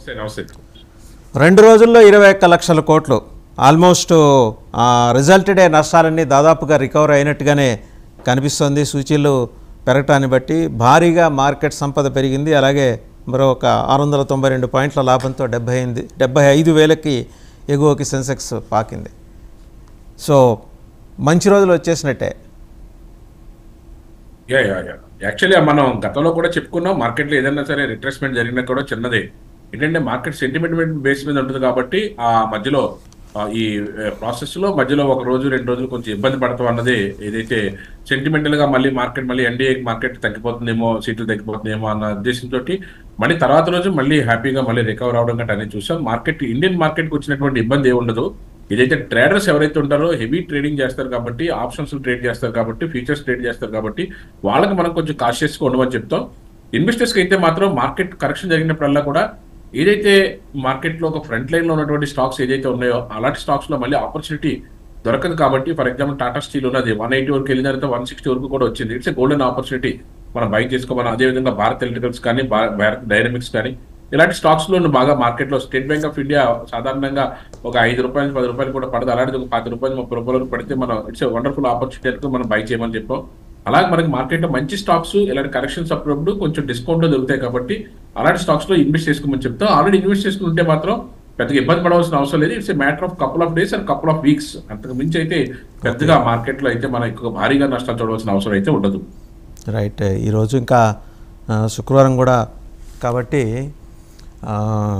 నమస్తే నమస్తే రెండు రోజుల్లో ఇరవై ఒక్క లక్షల కోట్లు ఆల్మోస్ట్ రిజల్టెడ్ అయ్యే నష్టాలన్నీ దాదాపుగా రికవర్ అయినట్టుగానే కనిపిస్తోంది సూచీలు పెరగటాన్ని బట్టి భారీగా మార్కెట్ సంపద పెరిగింది అలాగే మరో ఒక ఆరు వందల తొంభై రెండు పాయింట్ల లాభంతో డెబ్బై ఎనిమిది డెబ్బై ఐదు వేలకి ఎగువకి సెన్సెక్స్ పాకింది సో మంచి రోజులు వచ్చేసినట్టే యా యా యా యాక్చువల్లీ మనం గతంలో కూడా చెప్పుకున్నాం మార్కెట్లో ఏదైనా సరే రిట్రెస్మెంట్ జరిగినా కూడా చిన్నదే ఏంటంటే మార్కెట్ సెంటిమెంట్ బేస్ మీద ఉంటుంది కాబట్టి ఆ మధ్యలో ఆ, ఈ ప్రాసెస్ లో మధ్యలో ఒక రోజు రెండు రోజులు కొంచెం ఇబ్బంది పడతాం అన్నది ఏదైతే సెంటిమెంటల్ గా మళ్ళీ మార్కెట్ మళ్ళీ ఎన్డీఏ మార్కెట్ తగ్గిపోతుందేమో సీట్లు తగ్గిపోతుందేమో అన్న ఉద్దేశంతో మళ్ళీ తర్వాత రోజు మళ్ళీ హ్యాపీగా మళ్ళీ రికవర్ అవడం గట్రా అనేది చూసాం మార్కెట్ ఇండియన్ మార్కెట్ కి వచ్చినటువంటి ఇబ్బంది ఏమి ఉండదు ఏదైతే ట్రేడర్స్ ఎవరైతే ఉంటారో హెవీ ట్రేడింగ్ చేస్తారు కాబట్టి ఆప్షన్స్ ట్రేడ్ చేస్తారు కాబట్టి ఫ్యూచర్స్ ట్రేడ్ చేస్తారు కాబట్టి వాళ్ళకి మనం కొంచెం కాషియస్ గా ఉండమని చెప్తాం ఇన్వెస్టర్స్ కి అయితే మాత్రం మార్కెట్ కరెక్షన్ జరిగినప్పుడల్లా కూడా ఏదైతే మార్కెట్ లో ఒక ఫ్రంట్ లైన్ లో ఉన్నటువంటి స్టాక్స్ ఏదైతే ఉన్నాయో అలాంటి స్టాక్స్ లో మళ్ళీ ఆపర్చునిటీ దొరకదు కాబట్టి ఫర్ ఎగ్జాంపుల్ టాటా స్టీల్ ఉన్నది వన్ ఎయిటీ వరకు వెళ్ళిన తర్వాత వన్ సిక్స్టీ వరకు కూడా వచ్చింది ఇట్స్ గోల్డెన్ ఆపర్చునిటీ మనం బై చేసుకోమని అదేవిధంగా భారత్ ఎలక్ట్రికల్స్ కానీ భా- భారత్ డైనమిక్స్ కానీ ఇలాంటి స్టాక్స్ లో బాగా మార్కెట్ లో స్టేట్ బ్యాంక్ ఆఫ్ ఇండియా సాధారణంగా ఒక ఐదు రూపాయలు పది రూపాయలు కూడా పడదు అలాంటిది ఒక పది రూపాయలు ముప్పై రూపాయలు వరకు పడితే మనం ఇట్స్ వండర్ఫుల్ ఆపర్చునిటీ అనుకో మనం బై చేయమని చెప్పాం అలాగే మనకి మార్కెట్ లో మంచి స్టాక్స్ ఇలాంటి కరెక్షన్స్ అప్పుడప్పుడు కొంచెం డిస్కౌంట్ లో దొరుకుతాయి కాబట్టి అలాంటి స్టాక్స్ లో ఇన్వెస్ట్ చేసుకోమని చెప్తాం ఆల్రెడీ ఇన్వెస్ట్ చేసుకుని ఉంటే మాత్రం పెద్దగా ఇబ్బంది పడవలసిన అవసరం లేదు it's matter of couple of days and couple of weeks అంతకు మించి అయితే పెద్దగా మార్కెట్ లో అయితే మనం ఎక్కువ భారీగా నష్టాలు చూడవలసిన అవసరం అయితే ఉండదు రైట్ ఈరోజు ఇంకా ఆ, శుక్రవారం కూడా కాబట్టి ఆ,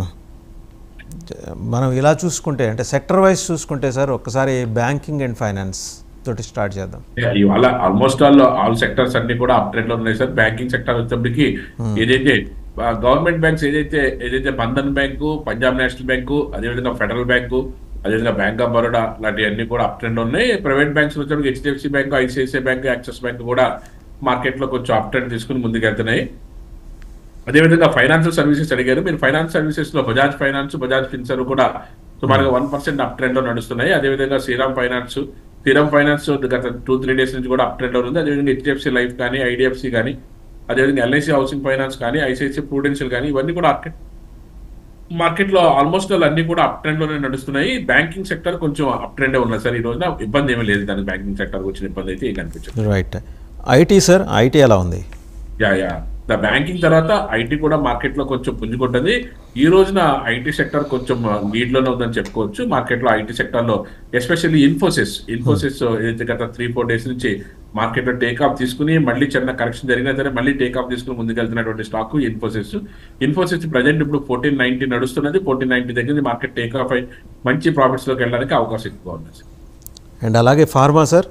మనం ఇలా చూసుకుంటే అంటే సెక్టర్ వైజ్ చూసుకుంటే సార్ ఒక్కసారి బ్యాంకింగ్ అండ్ ఫైనాన్స్ తోటి స్టార్ట్ చేద్దాం ఇవాళ ఆల్మోస్ట్ ఆల్ ఆల్ సెక్టర్స్ అన్ని కూడా అప్ ట్రెండ్ లో ఉన్నాయి సార్ బ్యాంకింగ్ సెక్టర్ వచ్చేప్పటికి ఏదైతే గవర్నమెంట్ బ్యాంక్స్ ఏదైతే ఏదైతే Bandhan bank Punjab national bank అదేవిధంగా ఫెడరల్ బ్యాంకు అదేవిధంగా బ్యాంక్ ఆఫ్ బరోడా లాంటివన్నీ కూడా అప్ ట్రెండ్ ఉన్నాయి ప్రైవేట్ బ్యాంక్స్ వచ్చేప్పటికి HDFC bank ICICI bank Axis bank కూడా మార్కెట్ లో కొంచెం అప్ ట్రెండ్ తీసుకుని ముందుకెళ్తున్నాయి అదేవిధంగా ఫైనాన్షియల్ సర్వీసెస్ అడిగారు మీరు ఫైనాన్స్ సర్వీసెస్ లో బజాజ్ ఫైనాన్స్ బజాజ్ ఫిన్సర్ కూడా సుమారుగా వన్ పర్సెంట్ అప్ ట్రెండ్ లో నడుస్తున్నాయి అదేవిధంగా శ్రీరామ్ ఫైనాన్స్ శ్రీరామ్ ఫైనాన్స్ గత టూ త్రీ డేస్ నుంచి కూడా అప్ ట్రెండ్ లో ఉంది అదేవిధంగా హెచ్డిఎఫ్సి లైఫ్ కానీ ఐడిఎఫ్సి కానీ అదేవిధంగా ఎల్ఐసి హౌసింగ్ ఫైనాన్స్ కానీ ఐసిఐసి ప్రూడెన్షియల్ కానీ ఇవన్నీ కూడా అప్ మార్కెట్ లో ఆల్మోస్ట్ అన్ని కూడా అప్ ట్రెండ్ లోనే నడుస్తున్నాయి బ్యాంకింగ్ సెక్టర్ కొంచెం అప్ ట్రెండ్ ఉన్నది సార్ ఈ రోజున ఇబ్బంది ఏమీ లేదు దానికి బ్యాంకింగ్ సెక్టర్ వచ్చిన ఇబ్బంది అయితే ఏం కనిపించదు రైట్ ఐటీ సార్ ఐటీ ఎలా ఉంది యా యా ద బ్యాంకింగ్ తర్వాత ఐటీ కూడా మార్కెట్ లో కొంచెం పుంజుకుంటుంది ఈ రోజున ఐటీ సెక్టర్ కొంచెం లీడ్ లోనే ఉందని చెప్పుకోవచ్చు మార్కెట్ లో ఐటీ సెక్టర్ లో ఎస్పెషల్లీ ఇన్ఫోసిస్ ఇన్ఫోసిస్ ఏదైతే గత త్రీ ఫోర్ డేస్ నుంచి మార్కెట్ లో టేక్ ఆఫ్ తీసుకుని మళ్ళీ చిన్న కరెక్షన్ జరిగినా సరే మళ్ళీ టేక్ ఆఫ్ తీసుకుని ముందుకెళ్తున్నటువంటి స్టాక్ ఇన్ఫోసిస్ ఇన్ఫోసిస్ ప్రజెంట్ ఇప్పుడు ఫోర్టీన్ నైన్టీ నడుస్తున్నది ఫోర్టీన్ నైన్టీ దగ్గర మార్కెట్ టేక్ ఆఫ్ అయి మంచి ప్రాఫిట్స్ లోకి వెళ్ళడానికి అవకాశం ఎక్కువ ఉంది అండ్ అలాగే pharma sir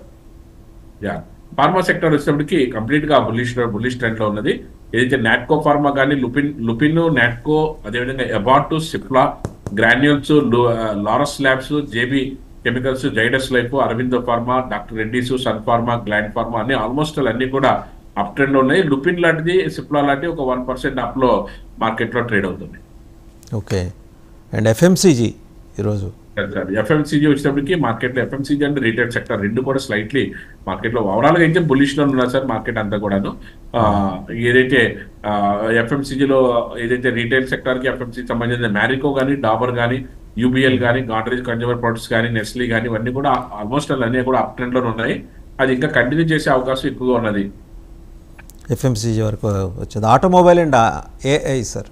yeah pharma sector వచ్చేటప్పటికి కంప్లీట్ గా బుల్లిష్ బుల్లిష్ ట్రెండ్ లో ఉన్నది ఏదైతే నాట్కో ఫార్మా కానీ లుపిన్ లుపిన్ నాట్కో అదేవిధంగా Abbott Cipla Granules Laurus labs JB chemicals Zydus life Aurobindo pharma doctor Reddy's Sun Pharma Gland Pharma అన్ని ఆల్మోస్ట్ అన్ని కూడా అప్ ట్రెండ్ ఉన్నాయి లుపిన్ లాంటిది సిప్లా లాంటిది ఒక వన్ పర్సెంట్ అప్ లో మార్కెట్ లో ట్రేడ్ అవుతుంది ఓకే అండ్ ఎఫ్ఎంసీజీ ఈరోజు సార్ ఎఫ్ఎంసీజీ వచ్చేటప్పటికి మార్కెట్ లో ఎఫ్ఎంసీజీ అండ్ రీటైల్ సెక్టర్ రెండు కూడా స్లైట్లీ మార్కెట్ లో ఓవరాల్ గా అయితే బులిష్ లో ఉన్నారు సార్ మార్కెట్ అంతా కూడాను ఆ, ఏదైతే ఎఫ్ఎంసీజీ లో ఏదైతే రీటైల్ సెక్టర్ కి ఎఫ్ఎంసీ సంబంధించిన మ్యారికో కానీ డాబర్ కానీ యూబిఎల్ కానీ గాడ్రేజ్ కన్జ్యూమర్ ప్రొడక్ట్స్ కానీ నెస్లీ కానీ ఇవన్నీ కూడా ఆల్మోస్ట్ అన్ని కూడా అప్ ట్రెండ్ లో ఉన్నాయి అది ఇంకా కంటిన్యూ చేసే అవకాశం ఎక్కువగా ఉన్నది ఎఫ్ఎంసీజీ వరకు వచ్చింది automobile and AI sir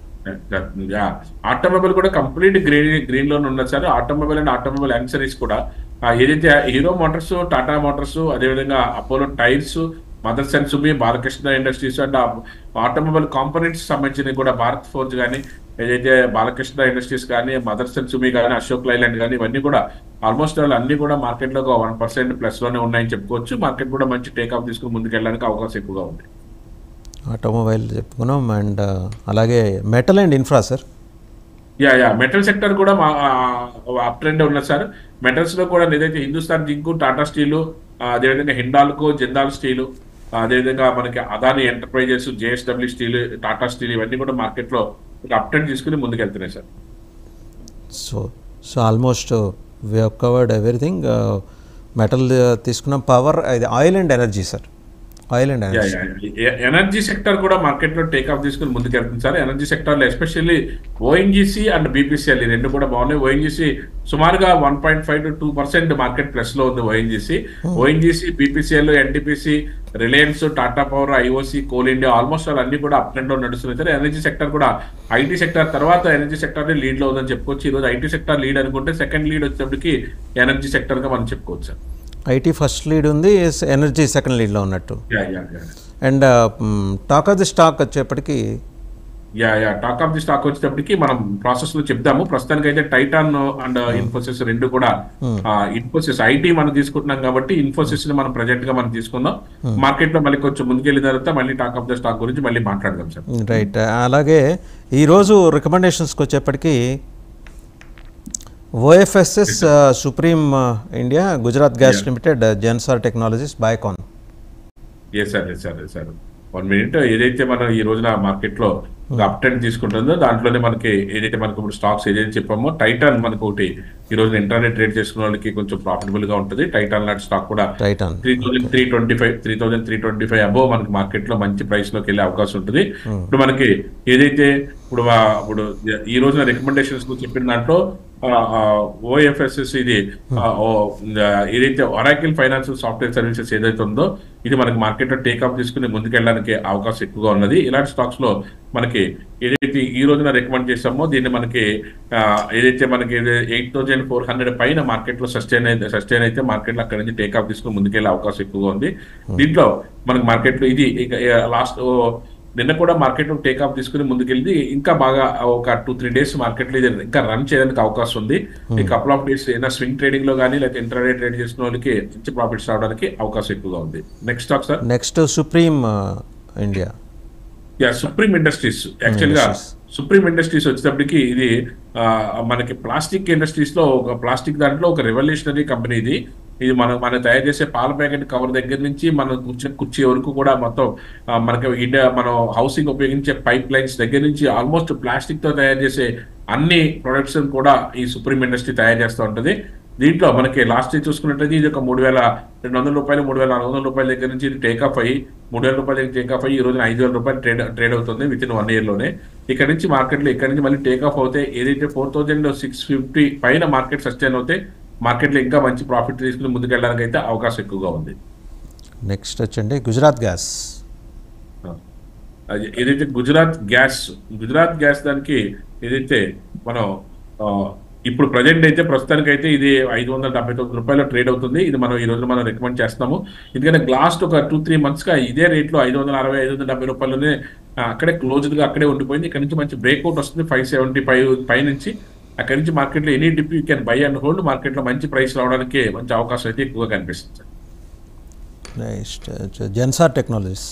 automobile కూడా కంప్లీట్ గ్రీన్ గ్రీన్ లోనే ఉన్నది sir automobile and automobile accessories కూడా ఆ, ఏదైతే హీరో మోటార్స్ టాటా మోటార్స్ అదేవిధంగా Apollo tyres Motherson Sumi Balakrishna industries and automobile components సంబంధించినవి కూడా భారత్ ఫోర్జ్ కానీ ఏదైతే బాలకృష్ణ ఇండస్ట్రీస్ కానీ మదర్స్ అండ్ సుమి కానీ అశోక్ లైలాండ్ కానీ ఇవన్నీ కూడా ఆల్మోస్ట్ అన్ని కూడా మార్కెట్ లో వన్ పర్సెంట్ ప్లస్ లోనే ఉన్నాయని చెప్పుకోవచ్చు మార్కెట్ కూడా మంచి టేక్ ఆఫ్ తీసుకుని ముందుకు వెళ్ళడానికి అవకాశం ఎక్కువగా ఉంది ఆటోమొబైల్ చెప్పుకున్నాం అండ్ అలాగే metal and infra sir yeah yeah metal sector కూడా మా అప్ ట్రెండ్ ఉన్నది సార్ మెటల్స్ లో కూడా ఏదైతే హిందుస్థాన్ జింక్ టాటా స్టీల్ అదేవిధంగా హిండాల్కో జిందాల్ స్టీల్ అదేవిధంగా మనకి Adani enterprises JSW steel Tata steel ఇవన్నీ కూడా మార్కెట్ లో అప్ ట్రెండ్ తీసుకుని ముందుకెళ్తున్నాయి sir so so almost we have covered everything metal తీసుకున్నాం పవర్ ఇది oil and energy sir oil and yeah, energy yeah. ఎ- ఎనర్జీ సెక్టర్ కూడా మార్కెట్ లో టేక్ ఆఫ్ తీసుకుని ముందుకెళ్తుంది సార్ ఎనర్జీ సెక్టర్ లో ఎస్పెషల్లీ ఓఎన్జీసీ అండ్ బీపీసీఎల్ ఈ రెండు కూడా బాగున్నాయి ఓఎన్జీసీ సుమారుగా one point five to two percent market plus లో ఉంది ONGC ONGC BPCL NTPC Reliance Tata power IOC coal India almost all అన్ని కూడా అప్ ట్రెండ్ లో నడుస్తున్నాయి సార్ ఎనర్జీ సెక్టర్ కూడా ఐటీ సెక్టర్ తర్వాత ఎనర్జీ సెక్టర్ లీడ్ లో ఉందని చెప్పుకోవచ్చు ఈ రోజు ఐటీ సెక్టర్ లీడ్ అనుకుంటే సెకండ్ లీడ్ వచ్చేప్పటికి ఎనర్జీ సెక్టర్ గా మనం చెప్పుకోవచ్చు సార్ ఐటీ ఫస్ట్ లీడ్ ఉంది ఎనర్జీ సెకండ్ లీడ్లో ఉన్నట్టు yeah yeah yeah and talk of the stock వచ్చేప్పటికి yeah yeah talk of the stock వచ్చేటప్పటికి మనం ప్రాసెస్ లో చెప్దాము ప్రస్తుతానికి అయితే టైటాన్ అండ్ ఇన్ఫోసిస్ రెండు కూడా ఇన్ఫోసిస్ ఐటీ మనం తీసుకుంటున్నాం కాబట్టి ఇన్ఫోసిస్ ని మనం ప్రజెంట్ గా మనం తీసుకుందాం మార్కెట్ లో మళ్ళీ కొంచెం ముందుకెళ్ళిన తర్వాత మళ్ళీ టాక్ ఆఫ్ ద స్టాక్ గురించి మళ్ళీ మాట్లాడదాం సార్ రైట్ అలాగే ఈరోజు రికమెండేషన్స్కి వచ్చేప్పటికి OFSS supreme India Gujarat gas limited Zensar technologies Biocon ఏ సార్ ఏ సార్ ఏ సార్ వన్ మినిట్ ఏదైతే మనం ఈ రోజున మార్కెట్ లో అప్ ట్రెండ్ తీసుకుంటుందో దాంట్లోనే మనకి ఏదైతే మనకి ఇప్పుడు స్టాక్స్ ఏదైతే చెప్పామో టైటాన్ మనకు ఒకటి ఈ రోజు ఇంటర్నెట్ ట్రేడ్ చేసుకున్న వాళ్ళకి కొంచెం ప్రాఫిటబుల్ గా ఉంటుంది టైటాన్ లాంటి స్టాక్ కూడా Titan three thousand three twenty five three thousand three twenty five above మనకి మార్కెట్ లో మంచి ప్రైస్ లోకి వెళ్ళే అవకాశం ఉంటుంది ఇప్పుడు మనకి ఏదైతే ఇప్పుడు మా- ఇప్పుడు ఈ రోజున రికమెండేషన్స్ చెప్పిన దాంట్లో ఓఎఫ్ఎస్ఎస్ ఇది ఆ, ఓ, ఆ, ఏదైతే ఒరాకిల్ ఫైనాన్షియల్ సాఫ్ట్వేర్ సర్వీసెస్ ఏదైతే ఉందో ఇది మనకి మార్కెట్ లో టేక్ ఆఫ్ తీసుకుని ముందుకెళ్ళడానికి అవకాశం ఎక్కువగా ఉన్నది ఇలాంటి స్టాక్స్ లో మనకి ఏదైతే ఈ రోజున రికమెండ్ చేసామో దీన్ని మనకి ఆ, ఏదైతే మనకి ఎయిట్ థౌసండ్ ఫోర్ హండ్రెడ్ పైన మార్కెట్ లో సస్టైన్ అయితే సస్టైన్ అయితే మార్కెట్ లో అక్కడ నుంచి టేక్ ఆఫ్ తీసుకుని ముందుకెళ్ళే అవకాశం ఎక్కువగా ఉంది దీంట్లో మనకి మార్కెట్ లో ఇది లాస్ట్ నిన్న కూడా మార్కెట్ లో టేక్ ఆఫ్ తీసుకుని ముందుకెళ్ళి ఇంకా బాగా ఒక టూ త్రీ డేస్ మార్కెట్ లో ఇది ఇంకా రన్ చేయడానికి అవకాశం ఉంది ఈ కపుల్ ఆఫ్ డేస్ ఏదైనా స్వింగ్ ట్రేడింగ్ లో కానీ లేకపోతే ఇంటర్డే ట్రేడ్ చేసిన వాళ్ళకి మంచి ప్రాఫిట్స్ రావడానికి అవకాశం ఎక్కువగా ఉంది next stock sir next supreme India yeah supreme industries actual గా సుప్రీం ఇండస్ట్రీస్ వచ్చేటప్పటికి ఇది ఆ, మనకి ప్లాస్టిక్ ఇండస్ట్రీస్ లో ఒక ప్లాస్టిక్ దాంట్లో ఒక రెవల్యూషనరీ కంపెనీ ఇది ఇది మనం మనం తయారు చేసే పాల ప్యాకెట్ కవర్ దగ్గర నుంచి మనం కూర్చొని కుర్చీ వరకు కూడా మొత్తం ఆ, మనకి ఇండియా మనం హౌసింగ్ ఉపయోగించే పైప్ లైన్స్ దగ్గర నుంచి ఆల్మోస్ట్ ప్లాస్టిక్ తో తయారు చేసే అన్ని ప్రొడక్ట్స్ కూడా ఈ సుప్రీం ఇండస్ట్రీ తయారు చేస్తూ ఉంటది దీంట్లో మనకి లాస్ట్ ఇయర్ చూసుకున్నట్లయితే ఇది ఒక మూడు వేల రెండు వందల రూపాయలు మూడు వేల నాలుగు వందల రూపాయల దగ్గర నుంచి ఇది టేక్ ఆఫ్ అయ్యి మూడు వేల రూపాయల దగ్గర టేక్ ఆఫ్ అయ్యి ఈ రోజున ఐదు వేల రూపాయలు ట్రేడ్ ట్రేడ్ అవుతుంది విత్ ఇన్ వన్ ఇయర్ లోనే ఇక్కడ నుంచి మార్కెట్ లో ఇక్కడ నుంచి మళ్ళీ టేక్ ఆఫ్ అవుతే ఏదైతే ఫోర్ థౌసండ్ సిక్స్ ఫిఫ్టీ పైన మార్కెట్ సస్టైన్ అవుతే మార్కెట్ లో ఇంకా మంచి ప్రాఫిట్ తీసుకుని ముందుకెళ్ళడానికి అయితే అవకాశం ఎక్కువగా ఉంది నెక్స్ట్ వచ్చండి గుజరాత్ గ్యాస్ అది ఏదైతే గుజరాత్ గ్యాస్ గుజరాత్ గ్యాస్ దానికి ఏదైతే మనం ఆ, ఇప్పుడు ప్రజెంట్ అయితే ప్రస్తుతానికి అయితే ఇది ఐదు వందల డెబ్బై తొమ్మిది రూపాయలు ట్రేడ్ అవుతుంది ఇది మనం ఈ రోజు మనం రికమెండ్ చేస్తున్నాము ఎందుకంటే లాస్ట్ ఒక టూ త్రీ మంత్స్ గా ఇదే రేట్ లో ఐదు వందల అరవై ఐదు వందల డెబ్బై రూపాయలనే ఆ, అక్కడే క్లోజ్డ్ గా అక్కడే ఉండిపోయింది ఇక్కడ నుంచి మంచి బ్రేక్అవుట్ వస్తుంది ఫైవ్ సెవెంటీ ఫైవ్ పై నుంచి అక్కడి నుంచి మార్కెట్ లో any dip you can buy and hold market లో మంచి ప్రైస్ రావడానికి మంచి అవకాశం అయితే ఎక్కువగా కనిపిస్తుంది sir next Zensar technologies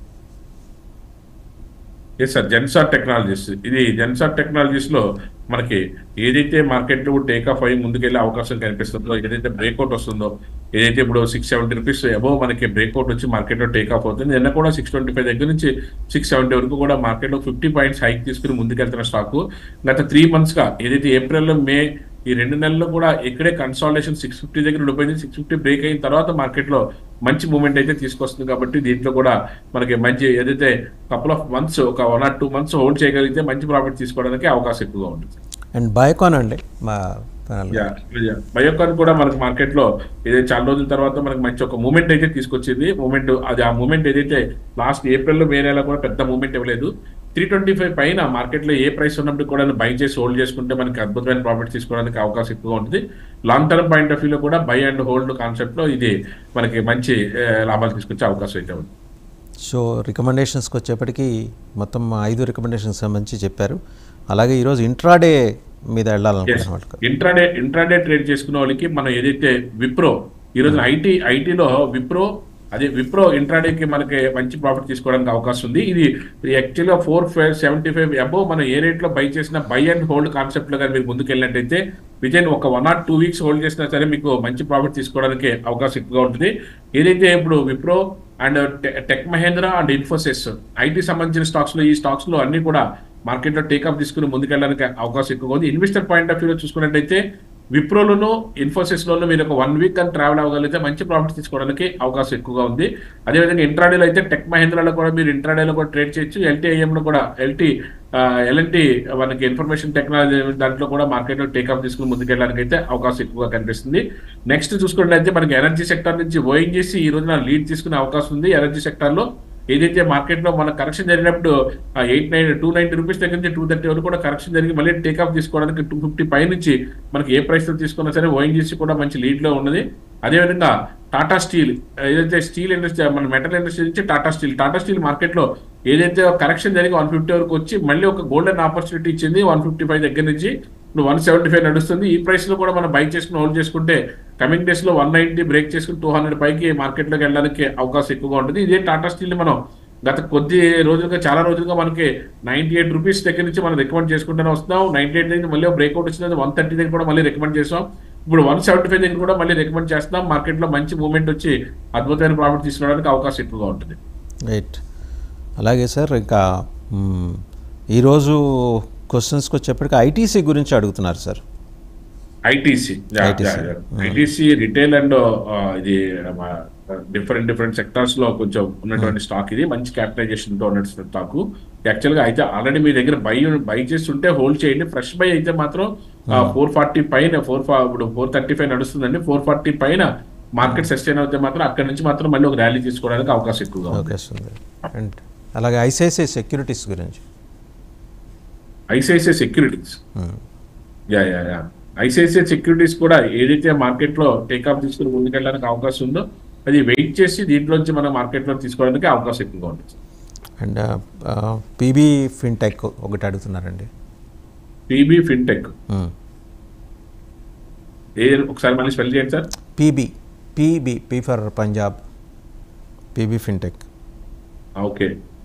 yes sir Zensar technologies ఇది జెన్సార్ టెక్నాలజీస్ లో మనకి ఏదైతే మార్కెట్ లో టేక్ ఆఫ్ అయ్యి ముందుకెళ్లే అవకాశం కనిపిస్తుందో ఏదైతే బ్రేక్అవుట్ వస్తుందో ఏదైతే ఇప్పుడు సిక్స్ సెవెంటీ రూపీస్ అబోవ్ మనకి బ్రేక్అవుట్ వచ్చి మార్కెట్ లో టేక్ ఆఫ్ అవుతుంది నిన్న కూడా సిక్స్ ట్వంటీ ఫైవ్ దగ్గర నుంచి సిక్స్ సెవెంటీ వరకు కూడా మార్కెట్ లో ఫిఫ్టీ పాయింట్స్ హైక్ తీసుకుని ముందుకెళ్తున్న స్టాక్ గత త్రీ మంత్స్ గా ఏదైతే ఏప్రిల్ మే ఈ రెండు నెలల్లో కూడా ఇక్కడే కన్సాలిడేషన్ సిక్స్ ఫిఫ్టీ దగ్గర ఉండిపోయింది సిక్స్ ఫిఫ్టీ బ్రేక్ అయిన తర్వాత మార్కెట్ లో మంచి మూమెంట్ అయితే తీసుకొస్తుంది కాబట్టి దీంట్లో కూడా మనకి మంచి ఏదైతే కపుల్ ఆఫ్ మంత్స్ ఒక one or two months hold చేయగలిగితే మంచి ప్రాఫిట్ తీసుకోవడానికి అవకాశం ఎక్కువగా ఉంటుంది అండ్ బైకాన్ అండి మా panel. యా బయోకాన్ కూడా మనకి మార్కెట్ లో ఏదైతే చాలా రోజుల తర్వాత మనకి మంచి ఒక మూమెంట్ అయితే తీసుకొచ్చింది మూమెంట్ అది ఆ మూమెంట్ ఏదైతే లాస్ట్ ఏప్రిల్ లో మే నెల కూడా పెద్ద మూమెంట్ ఇవ్వలేదు త్రీ ట్వంటీ ఫైవ్ పైన మార్కెట్ లో ఏ ప్రైస్ ఉన్నప్పుడు కూడా బై చేసి హోల్డ్ చేసుకుంటే మనకి అద్భుతమైన ప్రాఫిట్ తీసుకోవడానికి అవకాశం ఎక్కువ ఉంటుంది లాంగ్ టర్మ్ పాయింట్ ఆఫ్ వ్యూలో కూడా బై అండ్ హోల్డ్ కాన్సెప్ట్ లో ఇది మనకి మంచి ఏ, లాభాలు తీసుకొచ్చే అవకాశం అయితే ఉంది సో రికమెండేషన్స్కి వచ్చేప్పటికి మొత్తం ఐదు రికమెండేషన్స్ సంబంధించి చెప్పారు అలాగే ఈరోజు ఇంట్రాడే మీద వెళ్ళాలనుకుంటున్నాం వాళ్ళకి ఇంట్రాడే ఇంట్రాడే ట్రేడ్ చేసుకున్న వాళ్ళకి మనం ఏదైతే విప్రో ఈ రోజు ఐటీ ఐటీలో విప్రో అదే విప్రో ఇంట్రాడేకి మనకి మంచి ప్రాఫిట్ తీసుకోవడానికి అవకాశం ఉంది ఇది యాక్చువల్గా four five seventy five above మనం ఏ రేట్ లో బై చేసిన బై అండ్ హోల్డ్ కాన్సెప్ట్ లో కానీ మీరు ముందుకు వెళ్ళినట్టయితే విజయన్ ఒక one or two weeks hold చేసినా సరే మీకు మంచి ప్రాఫిట్ తీసుకోవడానికి అవకాశం ఎక్కువగా ఉంటుంది ఏదైతే ఇప్పుడు Wipro and tech Mahindra and Infosys IT సంబంధించిన స్టాక్స్ లో ఈ స్టాక్స్ లో అన్ని కూడా మార్కెట్ లో టేకప్ తీసుకుని ముందుకెళ్ళడానికి అవకాశం ఎక్కువగా ఉంది ఇన్వెస్టర్ పాయింట్ ఆఫ్ వ్యూలో చూసుకున్నట్టయితే విప్రోలోను ఇన్ఫోసిస్లోను మీరు ఒక వన్ వీక్ అని ట్రావెల్ అవ్వగలిగితే మంచి ప్రాఫిట్ తీసుకోవడానికి అవకాశం ఎక్కువగా ఉంది అదేవిధంగా ఇంట్రాడేలో అయితే టెక్ మహేంద్రాలో కూడా మీరు ఇంట్రాడేలో కూడా ట్రేడ్ చేయొచ్చు ఎల్టీఐఎంలో కూడా ఎల్టీ ఎల్ఎన్టీ మనకి ఇన్ఫర్మేషన్ టెక్నాలజీ దాంట్లో కూడా మార్కెట్లో టేక్ఆఫ్ తీసుకుని ముందుకెళ్ళడానికి అయితే అవకాశం ఎక్కువగా కనిపిస్తుంది నెక్స్ట్ చూసుకున్నట్లయితే మనకి ఎనర్జీ సెక్టర్ నుంచి ఓఎన్జీసీ ఈ రోజున లీడ్ తీసుకునే అవకాశం ఉంది ఎనర్జీ సెక్టార్లో ఏదైతే మార్కెట్ లో మన కరెక్షన్ జరిగినప్పుడు eight nine two ninety rupees దగ్గర నుంచి టూ థర్టీ వరకు కూడా కరెక్షన్ జరిగి మళ్ళీ టేక్ ఆఫ్ తీసుకోవడానికి టూ ఫిఫ్టీ పై నుంచి మనకి ఏ ప్రైస్ లో తీసుకున్నా సరే ఓఎన్జీసీ కూడా మంచి లీడ్ లో ఉన్నది అదేవిధంగా టాటా స్టీల్ ఏదైతే స్టీల్ ఇండస్ట్రీ మన మెటల్ ఇండస్ట్రీ నుంచి Tata steel Tata steel market లో ఏదైతే కరెక్షన్ జరిగి వన్ ఫిఫ్టీ వరకు వచ్చి మళ్ళీ ఒక గోల్డెన్ ఆపర్చునిటీ ఇచ్చింది వన్ ఫిఫ్టీ ఫైవ్ దగ్గర నుంచి ఇప్పుడు వన్ సెవెంటీ ఫైవ్ నడుస్తుంది ఈ ప్రైస్ లో కూడా మనం బై చేసుకుని హోల్డ్ చేసుకుంటే కమింగ్ డేస్ లో వన్ నైన్టీ బ్రేక్ చేసుకుని టూ హండ్రెడ్ పైకి మార్కెట్ లోకి వెళ్ళడానికి అవకాశం ఎక్కువగా ఉంటుంది ఇదే టాటా స్టీల్ మనం గత కొద్ది రోజులుగా చాలా రోజులుగా మనకి నైన్టీ ఎయిట్ రూపీస్ దగ్గర నుంచి మనం రికమెండ్ చేసుకుంటూనే వస్తున్నాం నైన్టీ ఎయిట్ దగ్గర మళ్ళీ బ్రేక్అవుట్ వచ్చింది వన్ థర్టీ దగ్గర కూడా మళ్ళీ రికమెండ్ చేసాం ఇప్పుడు వన్ సెవెంటీ ఫైవ్ దగ్గర కూడా మళ్ళీ రికమెండ్ చేస్తున్నాం మార్కెట్ లో మంచి మూవ్మెంట్ వచ్చి అద్భుతమైన ప్రాఫిట్ తీసుకోవడానికి అవకాశం ఎక్కువగా ఉంటుంది రైట్ అలాగే సార్ ఇంకా మ్, ఈరోజు క్వశ్చన్స్కి వచ్చేప్పటికి ఐటీసీ గురించి అడుగుతున్నారు sir ITC ITC. ITC retail and ఇది డిఫరెంట్ డిఫరెంట్ సెక్టార్స్ లో కొంచెం ఉన్నటువంటి స్టాక్ ఇది మంచి క్యాపిటలైజేషన్ తో ఉన్న స్టాక్ యాక్చువల్ గా అయితే ఆల్రెడీ మీ దగ్గర బై బై చేస్తుంటే హోల్డ్ చేయండి ఫ్రెష్ బై అయితే మాత్రం ఫోర్ ఫార్టీ పైన ఫోర్ ఇప్పుడు ఫోర్ థర్టీ ఫైవ్ నడుస్తుందండి ఫోర్ ఫార్టీ పైన మార్కెట్ సస్టైన్ అవుతే మాత్రం అక్కడ నుంచి మాత్రం మళ్ళీ ఒక ర్యాలీ తీసుకోవడానికి అవకాశం ఎక్కువగా ఉంది అవకాశం ఉంది అండ్ అలాగే ఐసిఐసిఐ సెక్యూరిటీస్ గురించి ICICI securities hmm, yeah yeah yeah ICICI securities కూడా ఏదైతే మార్కెట్ లో టేక్ ఆఫ్ తీసుకుని ముందుకెళ్ళడానికి అవకాశం ఉందో అది వెయిట్ చేసి దీంట్లోంచి మన మార్కెట్ లో తీసుకోవడానికి అవకాశం ఎక్కువగా ఉంటుంది అండ్ పీబీ ఫిన్టెక్ ఒకటి అడుగుతున్నారండి పీబీ ఫిన్టెక్ మ్, ఏ ఒకసారి మళ్ళీ స్పెల్ చేయండి sir PB PB P for Punjab PB fintech okay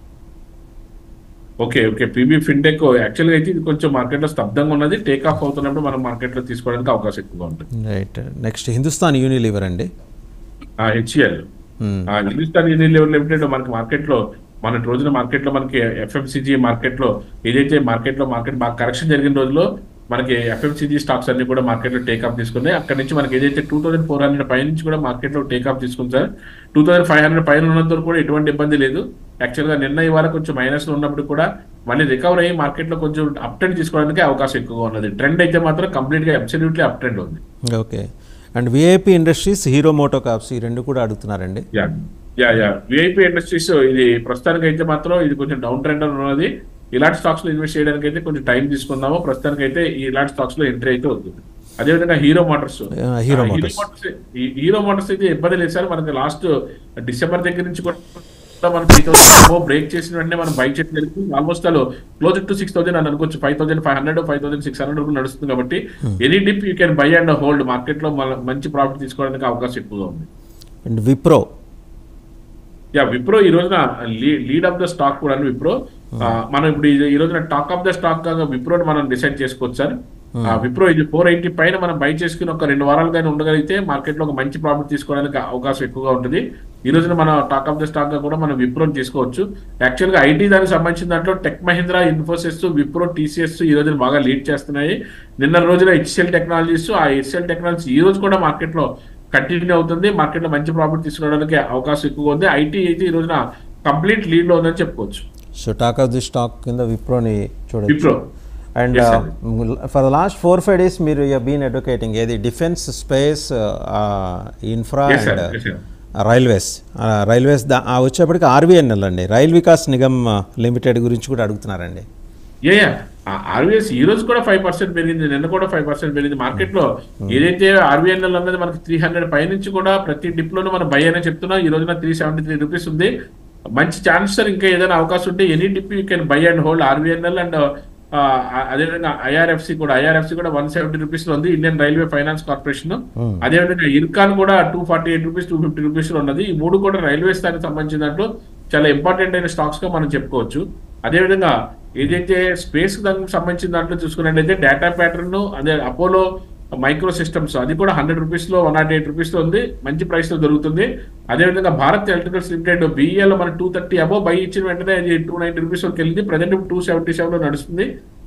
okay okay PB fintech యాక్చువల్గా అయితే ఇది కొంచెం మార్కెట్ లో స్తబ్దంగా ఉన్నది టేక్ ఆఫ్ అవుతున్నప్పుడు మనం మార్కెట్ లో తీసుకోవడానికి అవకాశం ఎక్కువగా ఉంటుంది రైట్ నెక్స్ట్ హిందుస్థాన్ యూనిలీవర్ అండి HCL hmm, Hindustan Unilever limited మనకి మార్కెట్ లో మన రోజున మార్కెట్ లో మనకి ఎఫ్ఎంసీజీ మార్కెట్ లో ఏదైతే మార్కెట్ లో మార్కెట్ బాగా కరెక్షన్ జరిగిన రోజులో మనకి ఎఫ్ఎంసీజీ స్టాక్స్ అన్ని కూడా మార్కెట్ లో టేక్ ఆఫ్ తీసుకున్నాయి అక్కడ నుంచి మనకి ఏదైతే టూ థౌసండ్ ఫోర్ హండ్రెడ్ పై నుంచి కూడా మార్కెట్ లో టేక్ ఆఫ్ తీసుకుంది sir two thousand five hundred పైన ఉన్నంత వరకు కూడా ఎటువంటి ఇబ్బంది లేదు యాక్చువల్ గా నిన్న ఇవాళ కొంచెం మైనస్ లో ఉన్నప్పుడు కూడా మళ్ళీ రికవర్ అయ్యి మార్కెట్ లో కొంచెం అప్ ట్రెండ్ తీసుకోవడానికి అవకాశం ఎక్కువగా ఉన్నది ట్రెండ్ అయితే మాత్రం కంప్లీట్ గా అబ్సల్యూట్లీ అప్ ట్రెండ్ ఉంది okay and VIP industries hero moto కాప్స్ ఈ రెండు కూడా అడుగుతున్నారండి yeah yeah yeah VIP industries ఇది ప్రస్తుతానికి అయితే మాత్రం ఇది కొంచెం డౌన్ ట్రెండ్ ఉన్నది ఇలాంటి స్టాక్స్ లో ఇన్వెస్ట్ చేయడానికి అయితే కొంచెం టైం తీసుకుందాము ప్రస్తుతానికి అయితే ఇలాంటి స్టాక్స్ లో ఎంట్రీ అయితే అవుతుంది అదేవిధంగా హీరో మోటార్స్ ఆ, హీరో మోటార్స్. హీరో మోటార్స్ అయితే ఇబ్బంది లేదు సార్ మనకి లాస్ట్ డిసెంబర్ దగ్గర నుంచి కూడా మనం త్రీ థౌసండ్ బ్రేక్ చేసిన వెంటనే మనం బై చేయడం జరిగింది ఆల్మోస్ట్ అలో క్లోజ్ టు సిక్స్ థౌసండ్ అని అనుకోవచ్చు five thousand five hundred five thousand six hundred వరకు నడుస్తుంది కాబట్టి any dip you can buy and hold market లో మన- మంచి ప్రాఫిట్ తీసుకోవడానికి అవకాశం ఎక్కువగా ఉంది అండ్ విప్రో యా విప్రో ఈ రోజున లీడ్ ఆఫ్ ద స్టాక్ కూడా విప్రో ఆ, మనం ఇప్పుడు ఇది- ఈ రోజున టాక్ ఆఫ్ ద స్టాక్ గా విప్రోని మనం డిసైడ్ చేసుకోవచ్చు సార్ ఆ, విప్రో ఇది ఫోర్ ఎయిటీ పైన మనం బై చేసుకుని ఒక రెండు వారాలు కానీ ఉండగలిగితే మార్కెట్ లో ఒక మంచి ప్రాఫిట్ తీసుకోవడానికి అవకాశం ఎక్కువగా ఉంటుంది ఈ రోజున మన టాక్ ఆఫ్ ద స్టాక్ గా కూడా మనం విప్రోని తీసుకోవచ్చు యాక్చువల్ గా ఐటీ దానికి సంబంధించిన దాంట్లో టెక్ మహీంద్రా ఇన్ఫోసిస్ విప్రో టీసీఎస్ ఈ రోజున బాగా లీడ్ చేస్తున్నాయి నిన్న రోజున హెచ్సిఎల్ టెక్నాలజీస్ ఆ హెచ్సిఎల్ టెక్నాలజీస్ ఈ రోజు కూడా మార్కెట్ లో కంటిన్యూ అవుతుంది మార్కెట్ లో మంచి ప్రాఫిట్ తీసుకోవడానికి అవకాశం ఎక్కువగా ఉంది ఐటీ అయితే ఈ రోజున కంప్లీట్ లీడ్ లో ఉందని చెప్పుకోవచ్చు so talk of the stock కింద విప్రోని చూడొచ్చు Wipro and Yes, for the last four five days మీరు బీన్ అడ్వకేటింగ్ ఏది defence space infra Yes, sir. And Yes, sir. Railways railways దా ఆ వచ్చేప్పటికి ఆర్వీఎన్ఎల్ అండి రైల్ వికాస్ నిగమ్ లిమిటెడ్ గురించి కూడా అడుగుతున్నారండి ఏ ఆర్బీఎస్ ఈ రోజు కూడా ఫైవ్ పర్సెంట్ పెరిగింది నిన్న కూడా ఫైవ్ పర్సెంట్ పెరిగింది మార్కెట్ లో ఏదైతే ఆర్బీఎన్ఎల్ అన్నది మనకి త్రీ హండ్రెడ్ పై నుంచి కూడా ప్రతి డిప్ లోనూ మనం బై అనే చెప్తున్నాం ఈ రోజున త్రీ సెవెంటీ త్రీ రూపీస్ ఉంది మంచి ఛాన్స్ సార్ ఇంకా ఏదైనా అవకాశం ఉంటే any dip you can buy and hold RBNL and అదేవిధంగా ఐఆర్ఎఫ్సి కూడా ఐఆర్ఎఫ్సి కూడా వన్ సెవెంటీ రూపీస్ లో ఉంది ఇండియన్ రైల్వే ఫైనాన్స్ కార్పొరేషన్ అదేవిధంగా ఇర్కాన్ కూడా two forty eight rupees two fifty rupees లో ఉన్నది ఈ మూడు కూడా రైల్వేస్ దానికి సంబంధించిన దాంట్లో చాలా ఇంపార్టెంట్ అయిన స్టాక్స్ గా మనం చెప్పుకోవచ్చు అదేవిధంగా ఏదైతే స్పేస్ దానికి సంబంధించిన దాంట్లో చూసుకున్నట్లయితే డేటా ప్యాటర్న్ అదే అపోలో మైక్రో సిస్టమ్స్ అది కూడా హండ్రెడ్ రూపీస్ లో వన్ నాట్ ఎయిట్ రూపీస్ లో ఉంది మంచి ప్రైస్ లో దొరుకుతుంది అదేవిధంగా భారత్ ఎలక్ట్రికల్స్ లిమిటెడ్ బిఈఎల్ మన టూ థర్టీ అబో బై ఇచ్చిన వెంటనే అది టూ నైన్టీ రూపీస్ వరకు వెళ్ళింది ప్రజెంట్ టూ సెవెంటీ సెవెన్ లో నడుస్తుంది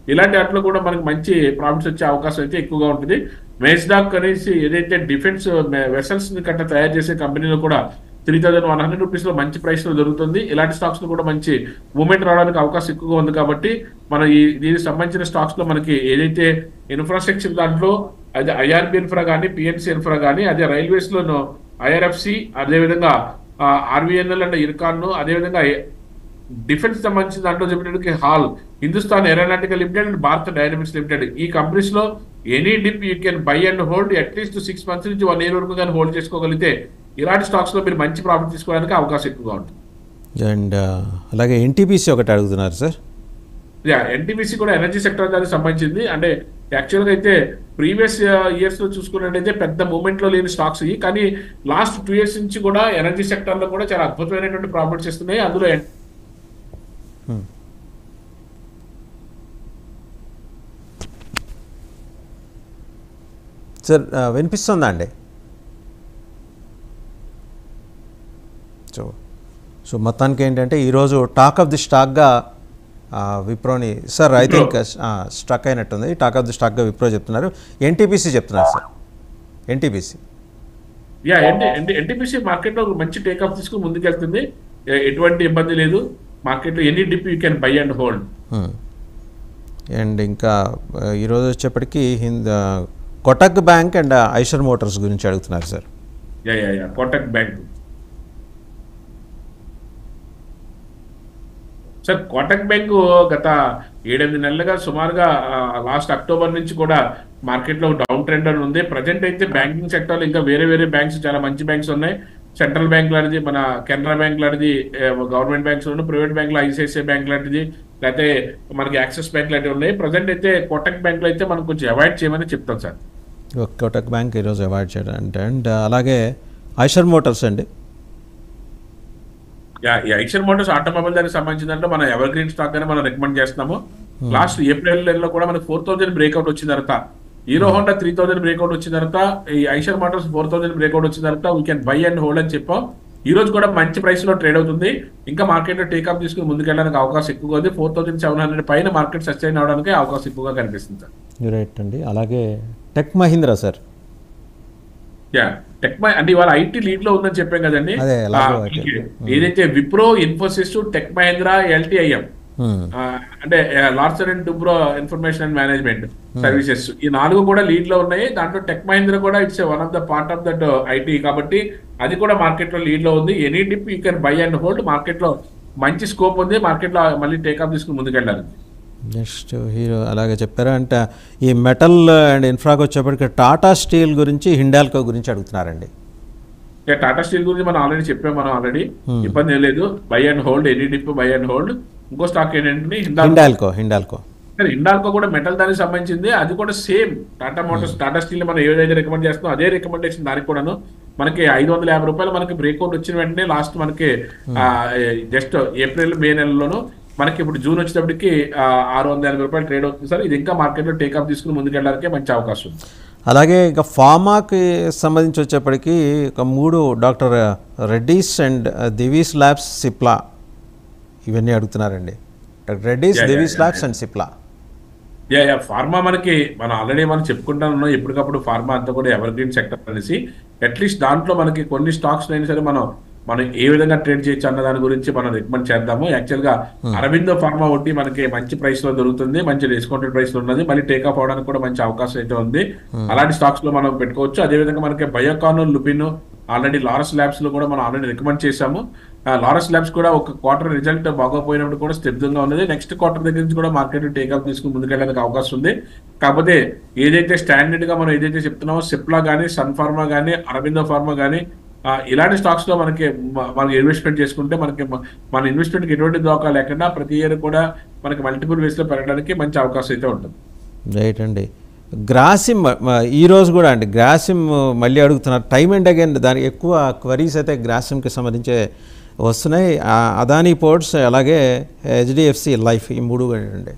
ఇలాంటి వాటిలో కూడా మనకి మంచి ప్రాఫిట్స్ వచ్చే అవకాశం అయితే ఎక్కువగా ఉంటుంది మేస్డాక్ అనేసి ఏదైతే డిఫెన్స్ వెసల్స్ ని కట్ట తయారు చేసే కంపెనీలో కూడా three thousand one hundred rupees లో మంచి ప్రైస్ లో దొరుకుతుంది ఇలాంటి స్టాక్స్ లో కూడా మంచి మూవ్మెంట్ రావడానికి అవకాశం ఎక్కువగా ఉంది కాబట్టి మన ఈ దీనికి సంబంధించిన స్టాక్స్ లో మనకి ఏదైతే ఇన్ఫ్రాస్ట్రక్చర్ దాంట్లో అదే ఐఆర్బి ఇన్ఫ్రా కానీ పిఎన్సి ఇన్ఫ్రా కానీ అదే రైల్వేస్ లోను ఐఆర్ఎఫ్సి అదేవిధంగా ఆర్వీఎన్ఎల్ అండ్ ఇర్కాన్ అదేవిధంగా డిఫెన్స్ సంబంధించిన దాంట్లో చెప్పినట్టుగా HAL Hindustan aeronautical limited and Bharat dynamics limited ఈ కంపెనీస్ లో any dip you can buy and hold at least six months నుంచి వన్ ఇయర్ వరకు కానీ హోల్డ్ చేసుకోగలిగితే ఇలాంటి స్టాక్స్ లో మీరు మంచి ప్రాఫిట్ తీసుకోవడానికి అవకాశం ఎక్కువగా ఉంటుంది అండ్ అలాగే ఎన్టీపీసీ ఒకటి అడుగుతున్నారు సార్ యా ఎన్టీపీసీ కూడా ఎనర్జీ సెక్టర్ దానికి సంబంధించింది అంటే యాక్చువల్ గా అయితే ప్రీవియస్ ఇయర్స్ లో చూసుకున్నట్టయితే పెద్ద మూమెంట్ లో లేని స్టాక్స్ ఇవి కానీ లాస్ట్ టూ ఇయర్స్ నుంచి కూడా ఎనర్జీ సెక్టర్ లో కూడా చాలా అద్భుతమైనటువంటి ప్రాఫిట్స్ ఇస్తున్నాయి అందులో సార్ ఆ, వినిపిస్తుందా అండి సో సో మొత్తానికి ఏంటంటే ఈరోజు టాక్ ఆఫ్ ది స్టాక్గా ఆ, విప్రోని సార్ ఐ థింక్ స్టాక్ అయినట్టుంది టాక్ ఆఫ్ ది స్టాక్గా విప్రో చెప్తున్నారు ఎన్టీపీసీ చెప్తున్నారు sir NTPC yeah NTPC market లో ఒక మంచి టేక్ ఆఫ్ తీసుకుని ముందుకెళ్తుంది ఎ- ఎటువంటి ఇబ్బంది లేదు మార్కెట్ లో any dip you can buy and hold and ఇంకా ఆ, ఈరోజు వచ్చేప్పటికి హింద్ ఆ, Kotak bank and Eicher motors గురించి అడుగుతున్నారు sir yeah yeah yeah Kotak bank sir Kotak bank గత ఏడెనిమిది నెలలుగా సుమారుగా లాస్ట్ అక్టోబర్ నుంచి కూడా మార్కెట్ లో డౌన్ ట్రెండ్ అని ఉంది ప్రజెంట్ అయితే బ్యాంకింగ్ సెక్టర్ లో ఇంకా వేరే వేరే బ్యాంక్స్ చాలా మంచి బ్యాంక్స్ ఉన్నాయి సెంట్రల్ బ్యాంక్ లాంటిది మన కెనరా బ్యాంక్ లాంటిది గవర్నమెంట్ బ్యాంక్స్ ఉన్నాయి ప్రైవేట్ బ్యాంక్ లో ఐసిఐసిఐ బ్యాంక్ లాంటిది లేకపోతే మనకి యాక్సిస్ బ్యాంక్ లాంటివి ఉన్నాయి ప్రజెంట్ అయితే కోటక్ బ్యాంక్ లో అయితే మనం కొంచెం అవాయిడ్ చేయమని చెప్తాం సార్ కొటక్ బ్యాంక్ ఈరోజు అవాయిడ్ చేయడం అంటే అండ్ అలాగే ఐషర్ మోటార్స్ అండి యా ఈ ఐషర్ మోటార్స్ ఆటోమొబైల్ దానికి సంబంధించిందంటే మనం ఎవర్ గ్రీన్ స్టాక్ అని మనం రికమెండ్ చేస్తున్నాము లాస్ట్ ఏప్రిల్ నెలలో కూడా మనకి ఫోర్ థౌసండ్ బ్రేక్అవుట్ వచ్చిన తర్వాత hero Honda three thousand breakout వచ్చిన తర్వాత ఈ Eicher motors four thousand breakout వచ్చిన తర్వాత we can buy and hold అని చెప్పాం ఈ రోజు కూడా మంచి ప్రైస్ లో ట్రేడ్ అవుతుంది ఇంకా మార్కెట్ లో టేకప్ తీసుకుని ముందుకెళ్ళడానికి అవకాశం ఎక్కువగా ఉంది ఫోర్ థౌసండ్ సెవెన్ హండ్రెడ్ పైన మార్కెట్ సస్టైన్ అవడానికి అవకాశం ఎక్కువగా కనిపిస్తుంది సార్ రైట్ అండి అలాగే tech Mahindra sir yeah tech మై అంటే ఇవాళ ఐటీ లీడ్ లో ఉందని చెప్పాం కదండి అదే, ఎలాగో ఆ, అయితే. ఏదైతే విప్రో ఇన్ఫోసిస్ టెక్ మహేంద్ర ఎల్టీఐఎం ఆ, అంటే Larsen and Toubro information and management services ఈ నాలుగు కూడా లీడ్ లో ఉన్నాయి దాంట్లో టెక్ మహీంద్ర కూడా it's one of the part of that IT కాబట్టి అది కూడా మార్కెట్ లో లీడ్ లో ఉంది any dip you can buy and hold market లో మంచి స్కోప్ ఉంది మార్కెట్ లో మళ్ళీ టేకప్ తీసుకుని ముందుకెళ్ళాలి నెక్స్ట్ హీరో అలాగే చెప్పారా అంటే ఈ మెటల్ అండ్ ఇన్ఫ్రాకి వచ్చేప్పటికి టాటా స్టీల్ గురించి హిండాల్కో గురించి అడుగుతున్నారండి ఇక టాటా స్టీల్ గురించి మనం ఆల్రెడీ చెప్పాం మనం ఆల్రెడీ ఇబ్బంది ఏం లేదు buy and hold any dip buy and hold ఇంకో స్టాక్ ఏంటంటే హిందాల్ హిండాల్కో హిండాల్కో కానీ హిండాల్కో కూడా మెటల్ దానికి సంబంధించింది అది కూడా same Tata motors Tata steel మనం ఏదైతే రికమెండ్ చేస్తున్నాం అదే రికమెండేషన్ దానికి కూడాను మనకి ఐదు వందల యాభై రూపాయలు మనకి బ్రేక్అవుట్ వచ్చిన వెంటనే లాస్ట్ మనకి జస్ట్ ఏప్రిల్ మే నెలలోను మనకి ఇప్పుడు జూన్ వచ్చేటప్పటికి ఆ, ఆరు వందల ఎనభై రూపాయలు ట్రేడ్ అవుతుంది సార్ ఇది ఇంకా మార్కెట్ లో టేకప్ తీసుకుని ముందుకెళ్ళడానికి మంచి అవకాశం ఉంది అలాగే ఇంకా ఫార్మాకి సంబంధించి వచ్చేప్పటికి ఒక మూడు doctor Reddy's and Divi's labs Cipla ఇవన్నీ అడుగుతున్నారండి doctor Reddy's Yeah, yeah, Divi's yeah, labs and Cipla yeah yeah pharma మనకి మనం ఆల్రెడీ మనం చెప్పుకుంటా ఉన్నాం ఎప్పటికప్పుడు ఫార్మా అంతా కూడా ఎవర్ గ్రీన్ సెక్టర్ అనేసి అట్లీస్ట్ దాంట్లో మనకి కొన్ని స్టాక్స్ అయినా సరే మనం మనం ఏ విధంగా ట్రేడ్ చేయొచ్చు అన్న దాని గురించి మనం రికమెండ్ చేద్దాము యాక్చువల్ గా అరవిందో ఫార్మా ఒకటి మనకి మంచి ప్రైస్ లో దొరుకుతుంది మంచి డిస్కౌంటెడ్ ప్రైస్ లో ఉన్నది మళ్ళీ టేక్ ఆఫ్ అవడానికి కూడా మంచి అవకాశం అయితే ఉంది అలాంటి స్టాక్స్ లో మనం పెట్టుకోవచ్చు అదే విధంగా మనకి బయోకాన్ లుపిన్ ఆల్రెడీ లారస్ ల్యాబ్స్ లో కూడా మనం ఆల్రెడీ రికమెండ్ చేశాము ఆ, లారస్ ల్యాబ్స్ కూడా ఒక క్వార్టర్ రిజల్ట్ బాగోపోయినప్పుడు కూడా స్తబ్దంగా ఉన్నది నెక్స్ట్ క్వార్టర్ దగ్గర నుంచి కూడా మార్కెట్ టేక్ ఆఫ్ తీసుకుని ముందుకెళ్ళడానికి అవకాశం ఉంది కాకపోతే ఏదైతే స్టాండర్డ్ గా మనం ఏదైతే చెప్తున్నామో సిప్లా గానీ సన్ ఫార్మా గానీ అరవిందో ఫార్మా గానీ ఆ, ఇలాంటి స్టాక్స్ లో మనకి మ- మనం ఇన్వెస్ట్మెంట్ చేసుకుంటే మనకి మ- మన ఇన్వెస్ట్మెంట్ కి ఎటువంటి దోకా లేకుండా ప్రతి ఇయర్ కూడా మనకి మల్టిపుల్ వేస్ లో పెరగడానికి మంచి అవకాశం అయితే ఉంటుంది రైట్ అండి గ్రాసిమ్ మ- ఈ రోజు కూడా అండి గ్రాసిమ్ మళ్ళీ అడుగుతున్నారు టైం అండ్ అగైన్ దానికి ఎక్కువ క్వరీస్ అయితే గ్రాసిమ్కి సంబంధించి వస్తున్నాయి ఆ, అదానీ పోర్ట్స్ అలాగే హెచ్డిఎఫ్సి లైఫ్ ఈ మూడు అండి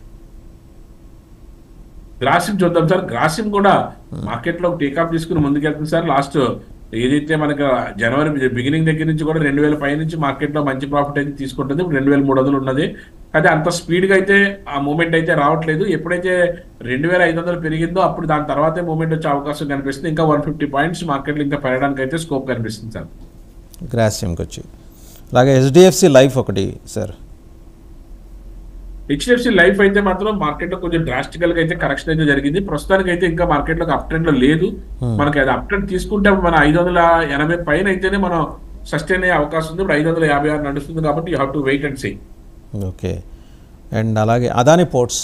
గ్రాసిమ్ చూద్దాం సార్ గ్రాసిమ్ కూడా మార్కెట్ లో టేకాఫ్ తీసుకుని ముందుకెళ్తుంది సార్ లాస్ట్ ఏదైతే మనకి జనవరి బిగినింగ్ దగ్గర నుంచి కూడా రెండు వేల పై నుంచి మార్కెట్ లో మంచి ప్రాఫిట్ అయితే తీసుకుంటుంది ఇప్పుడు రెండు వేల మూడు వందలు ఉన్నది కానీ అంత స్పీడ్గా అయితే ఆ మూమెంట్ అయితే రావట్లేదు ఎప్పుడైతే రెండు వేల ఐదు వందలు పెరిగిందో అప్పుడు దాని తర్వాతే మూమెంట్ వచ్చే అవకాశం కనిపిస్తుంది ఇంకా వన్ ఫిఫ్టీ పాయింట్స్ మార్కెట్లో ఇంకా పెరగడానికి అయితే స్కోప్ కనిపిస్తుంది సార్ గ్రాసియంకి వచ్చి అలాగే హెచ్డిఎఫ్సి లైఫ్ ఒకటి సార్ హెచ్డిఎఫ్సి లైఫ్ అయితే మాత్రం మార్కెట్ లో కొంచెం డ్రాస్టికల్ గా అయితే కరెక్షన్ అయితే జరిగింది ప్రస్తుతానికి అయితే ఇంకా మార్కెట్ లో అప్ ట్రెండ్ లో లేదు మనకి అది అప్ ట్రెండ్ తీసుకుంటే మన ఐదు వందల ఎనభై పైన అయితేనే మనం సస్టైన్ అయ్యే అవకాశం ఉంది ఇప్పుడు ఐదు వందల యాభై ఆరు నడుస్తుంది కాబట్టి you have to wait and see okay and అలాగే అదాని పోర్ట్స్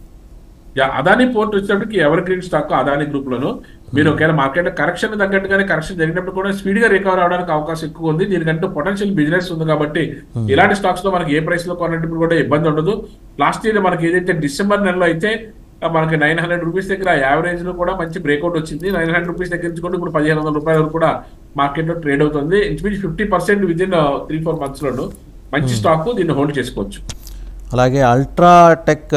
అదాని పోర్ట్ వచ్చేటప్పటికి evergreen stock Adani group లోను మీరు ఒకవేళ మార్కెట్ కరెక్షన్ తగ్గట్టుగానే కరెక్షన్ జరిగినప్పుడు కూడా స్పీడ్ గా రికవర్ అవడానికి అవకాశం ఎక్కువ ఉంది దీనికంటూ పొటెన్షియల్ బిజినెస్ ఉంది కాబట్టి ఇలాంటి స్టాక్స్ లో మనకి ఏ ప్రైస్ లో కొనేటప్పుడు కూడా ఇబ్బంది ఉండదు లాస్ట్ ఇయర్ మనకి ఏదైతే డిసెంబర్ నెలలో అయితే ఆ, మనకి నైన్ హండ్రెడ్ రూపీస్ దగ్గర యావరేజ్ లో కూడా మంచి బ్రేక్అవుట్ వచ్చింది నైన్ హండ్రెడ్ రూపీస్ దగ్గర నుంచి కూడా ఇప్పుడు పదిహేను వందల రూపాయల వరకు కూడా మార్కెట్ లో ట్రేడ్ అవుతుంది ఇంచుమించు fifty percent within three four months లోను మంచి స్టాక్ దీన్ని హోల్డ్ చేసుకోవచ్చు అలాగే అల్ట్రాటెక్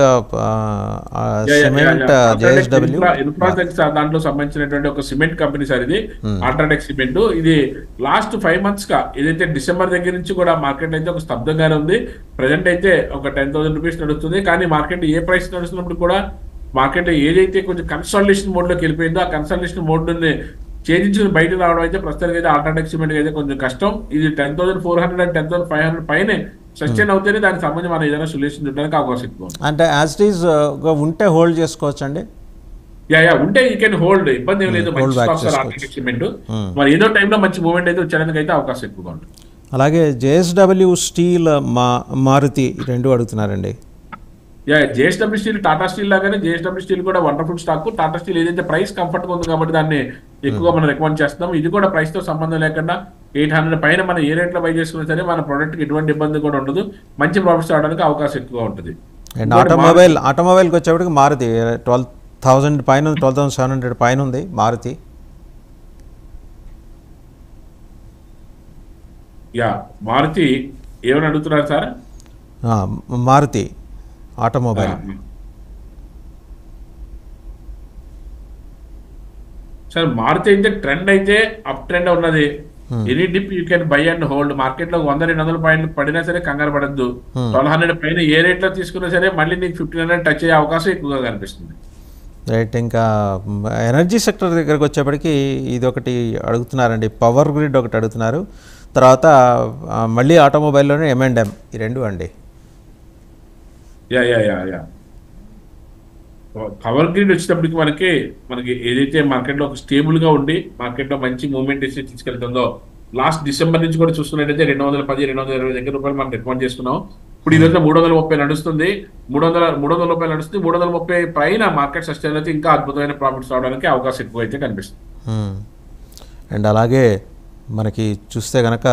సిమెంట్ జేఎస్డబ్ల్యూ ఇన్ఫ్రాటెక్ దాంట్లో సంబంధించినటువంటి ఒక సిమెంట్ కంపెనీ సార్ ఇది అల్ట్రాటెక్ సిమెంట్ ఇది లాస్ట్ ఫైవ్ మంత్స్ గా ఏదైతే డిసెంబర్ దగ్గర నుంచి కూడా మార్కెట్ అయితే ఒక స్తబ్దంగానే ఉంది ప్రజెంట్ అయితే ఒక టెన్ థౌసండ్ రూపీస్ నడుస్తుంది కానీ మార్కెట్ ఏ ప్రైస్ నడుస్తున్నప్పుడు కూడా మార్కెట్ ఏదైతే కొంచెం కన్సల్టేషన్ మోడ్ లోకి వెళ్ళిపోయిందో ఆ కన్సల్టేషన్ మోడ్ ని ఛేదించుకుని బయట రావడం అయితే ప్రస్తుతానికి అయితే అల్ట్రాటెక్ సిమెంట్ అయితే కొంచెం కష్టం ఇది ten thousand four hundred and ten thousand five hundred పైనే సస్టైన్ అవుతేనే దానికి సంబంధించి మనం ఏదైనా సొల్యూషన్ చూడడానికి అవకాశం ఎక్కువ ఉంది. అంటే యాజ్ ఇట్ ఈజ్ ఉంటే హోల్డ్ చేసుకోవచ్చు అండి యా యా ఉంటే యూ కెన్ హోల్డ్ ఇబ్బంది ఏం లేదు Hmm, hold మంచి back స్టాక్స్ చేసుకోవచ్చు. ఆర్టిఫిక్ సిమెంట్ Hmm. మరి ఏదో టైంలో మంచి మూవ్మెంట్ అయితే వచ్చేయడానికి అయితే అవకాశం ఎక్కువగా ఉంటుంది అలాగే జేఎస్డబ్ల్యూ స్టీల్ మా మారుతి ఈ రెండు అడుగుతున్నారండి yeah JSW steel Tata steel లాగానే జేఎస్డబ్ల్యూ స్టీల్ కూడా వండర్ఫుల్ స్టాక్ టాటా స్టీల్ ఏదైతే ప్రైస్ కంఫర్ట్ గా ఉంది కాబట్టి దాన్ని ఎక్కువగా మనం రికమెండ్ చేస్తున్నాం ఇది కూడా ప్రైస్ తో సంబంధం లేకుండా ఎయిట్ హండ్రెడ్ పైన మనం ఏ రేట్ లో బై చేసుకున్నా సరే మన ప్రొడక్ట్ కి ఎటువంటి ఇబ్బంది కూడా ఉండదు మంచి ప్రాఫిట్స్ రావడానికి అవకాశం ఎక్కువగా ఉంటుంది అండ్ ఇంకోటి ఆటోమొబైల్ ఆటోమొబైల్కి వచ్చేప్పటికి మారుతి ట్వెల్వ్ థౌజండ్ పైన ఉంది ట్వెల్వ్ థౌసండ్ సెవెన్ హండ్రెడ్ పైన ఉంది మారుతి యా మారుతి ఏమని అడుగుతున్నారు సార్ ఆ, మారుతి ఆటోమొబైల్ సార్ మారుతి అయితే ట్రెండ్ అయితే అప్ ట్రెండ్ ఉన్నది any dip you can buy and hold market లో వంద రెండు వందల పాయింట్లు పడినా సరే కంగారు పడద్దు ట్వెల్వ్ హండ్రెడ్ పైన ఏ రేట్ లో తీసుకున్నా సరే మళ్ళీ నీకు ఫిఫ్టీన్ హండ్రెడ్ టచ్ అయ్యే అవకాశం ఎక్కువగా కనిపిస్తుంది రైట్ ఇంకా ఎనర్జీ సెక్టర్ దగ్గరకు వచ్చేప్పటికి ఇది ఒకటి అడుగుతున్నారండి పవర్ గ్రిడ్ ఒకటి అడుగుతున్నారు తర్వాత ఆ, మళ్ళీ ఆటోమొబైల్లోనే ఎంఎండ్ఎం ఈ రెండు అండి yeah yeah yeah yeah power grid వచ్చేటప్పటికి మనకి మనకి ఏదైతే మార్కెట్ లో ఒక స్టేబుల్ గా ఉండి మార్కెట్ లో మంచి మూవ్మెంట్ ఇచ్చి తీసుకెళ్తుందో లాస్ట్ డిసెంబర్ నుంచి కూడా చూస్తున్నట్టయితే రెండు వందల పది రెండు వందల ఇరవై దగ్గర రూపాయలు మనం రికమెండ్ చేసుకున్నాం ఇప్పుడు ఈ రోజు మూడు వందల ముప్పై నడుస్తుంది మూడు వందల మూడు వందల రూపాయలు నడుస్తుంది మూడు వందల ముప్పై పైన మార్కెట్ సస్టైన్ అయితే ఇంకా అద్భుతమైన ప్రాఫిట్స్ రావడానికి అవకాశం ఎక్కువ అయితే కనిపిస్తుంది మ్మ్. అండ్ అలాగే మనకి చూస్తే కనుక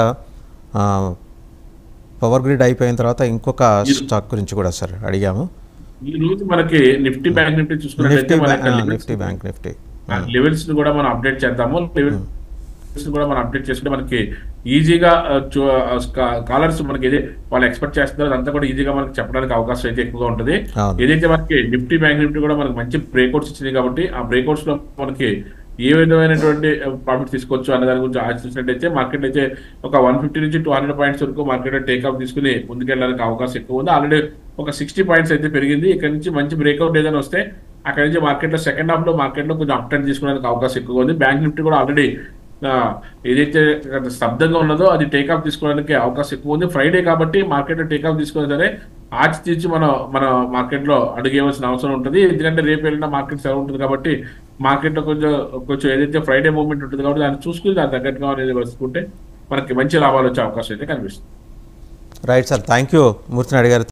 పవర్ గ్రిడ్ అయిపోయిన తర్వాత ఇంకొక స్టాక్ గురించి కూడా సార్ అడిగాము ఈ రోజు మనకి నిఫ్టీ బ్యాంక్ నిఫ్టీ నిఫ్టీ చూసుకున్నట్లయితే బ్యాంక్ మనకి నిఫ్టీ బ్యాంక్ నిఫ్టీ లెవెల్స్ ని కూడా మనం అప్డేట్ చేద్దాము లెవెల్స్ ని కూడా మనం అప్డేట్ చేసుకుంటే మనకి ఈజీగా కాలర్స్ మనకి ఏదే వాళ్ళు ఎక్స్పెక్ట్ చేస్తున్నారో అదంతా కూడా ఈజీగా మనకి చెప్పడానికి అవకాశం అయితే ఎక్కువగా ఉంటుంది అవును. ఏదైతే మనకి నిఫ్టీ బ్యాంక్ నిఫ్టీ కూడా మనకి మంచి బ్రేక్అవుట్స్ ఇచ్చినాయి కాబట్టి ఆ బ్రేక్అవుట్స్ లో మనకి ఏ విధమైనటువంటి ప్రాఫిట్ తీసుకోవచ్చు అనే దాని గురించి ఆలోచించినట్టయితే మార్కెట్ అయితే ఒక వన్ ఫిఫ్టీ నుంచి టూ హండ్రెడ్ పాయింట్స్ వరకు మార్కెట్ టేక్ ఆఫ్ తీసుకుని ముందుకెళ్ళడానికి అవకాశం ఎక్కువ ఉంది ఆల్రెడీ ఒక సిక్స్టీ పాయింట్స్ అయితే పెరిగింది ఇక్కడ నుంచి మంచి బ్రేక్అవుట్ ఏదైనా వస్తే అక్కడ నుంచి మార్కెట్ లో సెకండ్ హాఫ్ లో మార్కెట్ లో కొంచెం అప్ ట్రెండ్ తీసుకోవడానికి అవకాశం ఎక్కువ ఉంది బ్యాంక్ నిఫ్టీ కూడా ఆల్రెడీ ఏదైతే స్తబ్దంగా ఉన్నదో అది టేక్ ఆఫ్ తీసుకోవడానికి అవకాశం ఎక్కువ ఉంది ఫ్రైడే కాబట్టి మార్కెట్ టేక్ ఆఫ్ తీసుకున్నా సరే ఆచి తీర్చి మనం మన మార్కెట్ లో అడుగేయవలసిన అవసరం ఉంటుంది ఎందుకంటే రేపు వెళ్ళిన మార్కెట్ సెలవు ఉంటుంది కాబట్టి మార్కెట్ లో కొంచెం కొంచెం ఏదైతే ఫ్రైడే మూవ్మెంట్ ఉంటుంది కాబట్టి దాన్ని చూసుకుని దాని తగ్గట్టుగా అనేది వస్తుంటే మనకి మంచి లాభాలు వచ్చే అవకాశం అయితే కనిపిస్తుంది right sir thank you Murthy Naidu గారు